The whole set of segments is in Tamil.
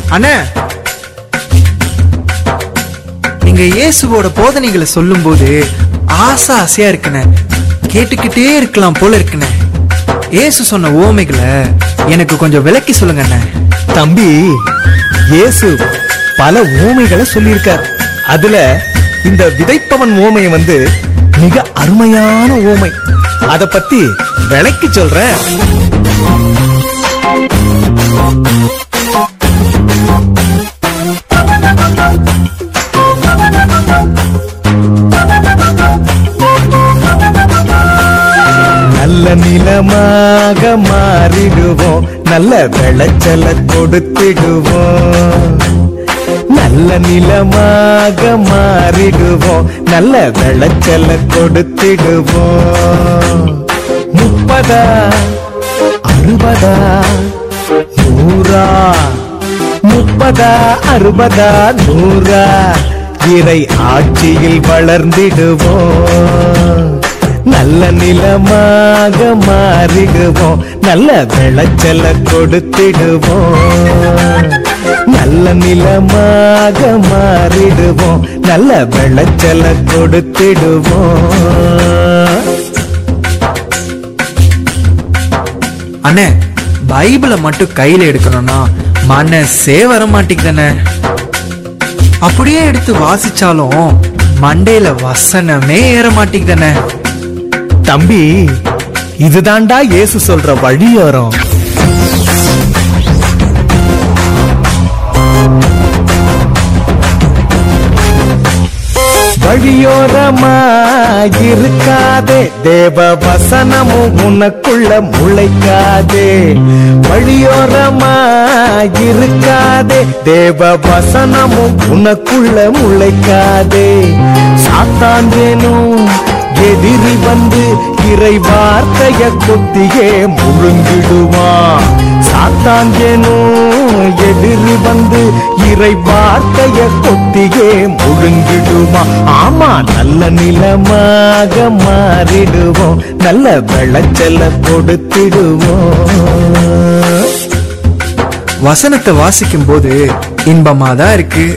அண்ணே நீங்க இயேசுவோட போதனைகளை சொல்லும்போது ஆசை ஆசையா இருக்குண்ணே கேட்டுக்கிட்டே இருக்கலாம் போல இருக்குண்ணே இயேசு சொன்ன ஓமைகளை எனக்கு கொஞ்சம் விளக்கி சொல்லுங்க அண்ணே தம்பி இயேசு பல ஊமைகளை சொல்லியிருக்கார் அதுல இந்த விதைப்பவன் ஊமை வந்து மிக அருமையான ஊமை அத பத்தி விளக்கி சொல்றேன் நல்ல நிலமாக மாறிடுவோம் நல்ல விளைச்சல கொடுத்திடுவோம் நல்ல நிலமாக மாறிடுவோம் நல்ல விளைச்சல கொடுத்திடுவோம் முப்பதா அறுபதா நூறா முப்பதா அறுபதா நூறா இறை ஆட்சியில் வளர்ந்திடுவோம் நல்ல நிலமாக மாறிடுவோம் நல்ல விளைச்சல கொடுத்திடுவோம் நல்ல நிலமாக மாறிடுவோம் நல்ல விளைச்சல கொடுத்திடுவோம் அண்ணே பைபிளை மட்டும் கையில எடுக்கணும்னா மனசே வர மாட்டேங்குதுண்ணே அப்படியே எடுத்து வாசிச்சாலும் மண்டையில வசனமே ஏற மாட்டேங்குதுண்ணே தம்பி இதுதான்டா இயேசு சொல்ற வழியோரம் வழியோரமாயிருக்காதே தேவ வசனமும் உனக்குள்ள முளைக்காதே வழியோரமாயிருக்காதே தேவ வசனமும் உனக்குள்ள முளைக்காதே சாத்தாந்தேனும் எதிரி வந்து இறை வார்த்தைய கொத்தியே முழுங்கிடுவான் சாத்தாங்கேனும் எதிரி வந்து இறை வார்த்தைய கொத்தியே முழுங்கிடுவான் ஆமா நல்ல நிலமாக மாறிடுவோம் நல்ல விளைச்சல கொடுத்திடுவோம் வசனத்தை வாசிக்கும் போது இன்பமா தான் இருக்கு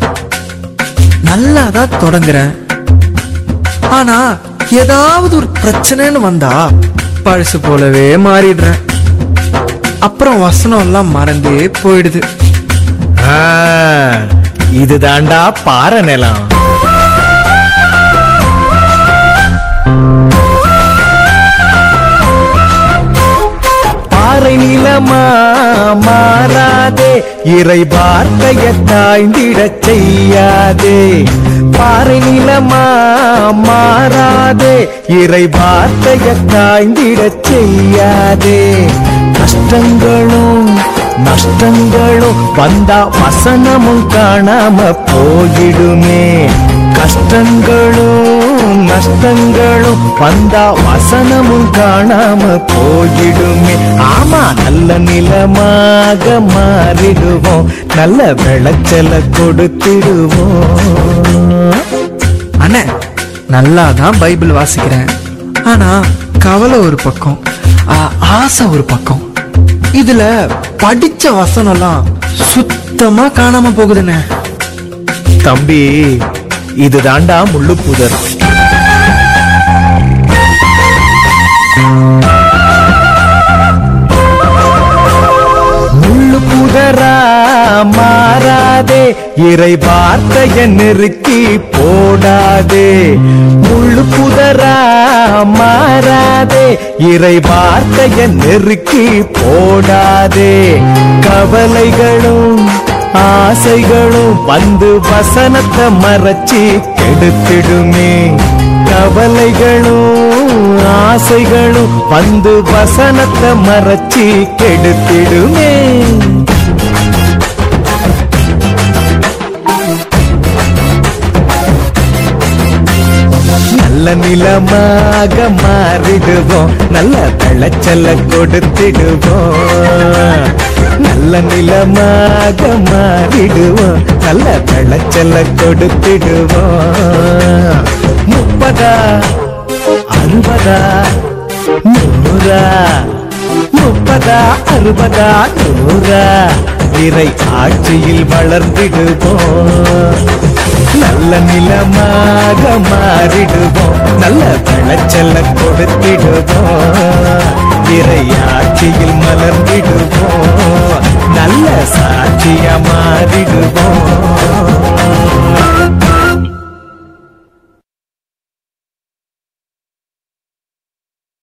நல்லா தான் தொடங்குறேன் ஆனா ஏதாவது ஒரு பிரச்சனைன்னு வந்தா பழசு போலவே மாறிடுறேன் அப்புறம் வசனம் எல்லாம் மறந்தே போயிடுது ஆ, இதுதான்டா பாறை நிலம் பாறை நிலமா மாறாதே இறை வார்த்தைய தாய்ந்திடச் செய்யாதே பாறை நிலமா மாறாதே இறை வார்த்தைய தாய்ந்திடச் செய்யாதே கஷ்டங்களும் நஷ்டங்களும் வந்தா வசனமும் காணாம போயிடுமே கஷ்டங்களும் நஷ்டங்களும் வந்தா வசனமும் காணாம போயிடுமே ஆமா நல்ல நிலமாக மாறிடுவோம் நல்ல விளைச்சல கொடுத்திடுவோம் அண்ணே நல்லா தான் பைபிள் வாசிக்கிறேன் ஆனா கவலை ஒரு பக்கம் ஆ, ஆசை ஒரு பக்கம் இதுல படிச்ச வசனம்லாம் சுத்தமா காணாம போகுதுண்ணே தம்பி இதுதான்டா முள்ளு புதர் முள்ளு புதரா மாறாதே இறை வார்த்தைய நெருக்கி போடாதே முள்ளு புதரா மாறாதே இறை வார்த்தைய நெருக்கி போடாதே கவலைகளும் ஆசைகளும் வந்து வசனத்தை மறைச்சி கெடுத்திடுமே கவலைகளும் ஆசைகளும் வந்து வசனத்தை மறைச்சி கெடுத்திடுமே நல்ல நிலமாக மாறிடுவோம் நல்ல விளைச்சல கொடுத்திடுவோம் நல்ல நிலமாக மாறிடுவோம் நல்ல விளைச்சல கொடுத்திடுவோம் முப்பதா அறுபதா நூறா முப்பதா அறுபதா நூறா இறை ஆட்சியில் வளர்ந்திடுவோம் நல்ல நிலமாக மாறிடுவோம் நல்ல விளைச்சல கொடுத்திடுவோம் இறை ஆட்சியில் மலர்ந்திடுவோம் நல்ல சாட்சியா மாறிடுவோம்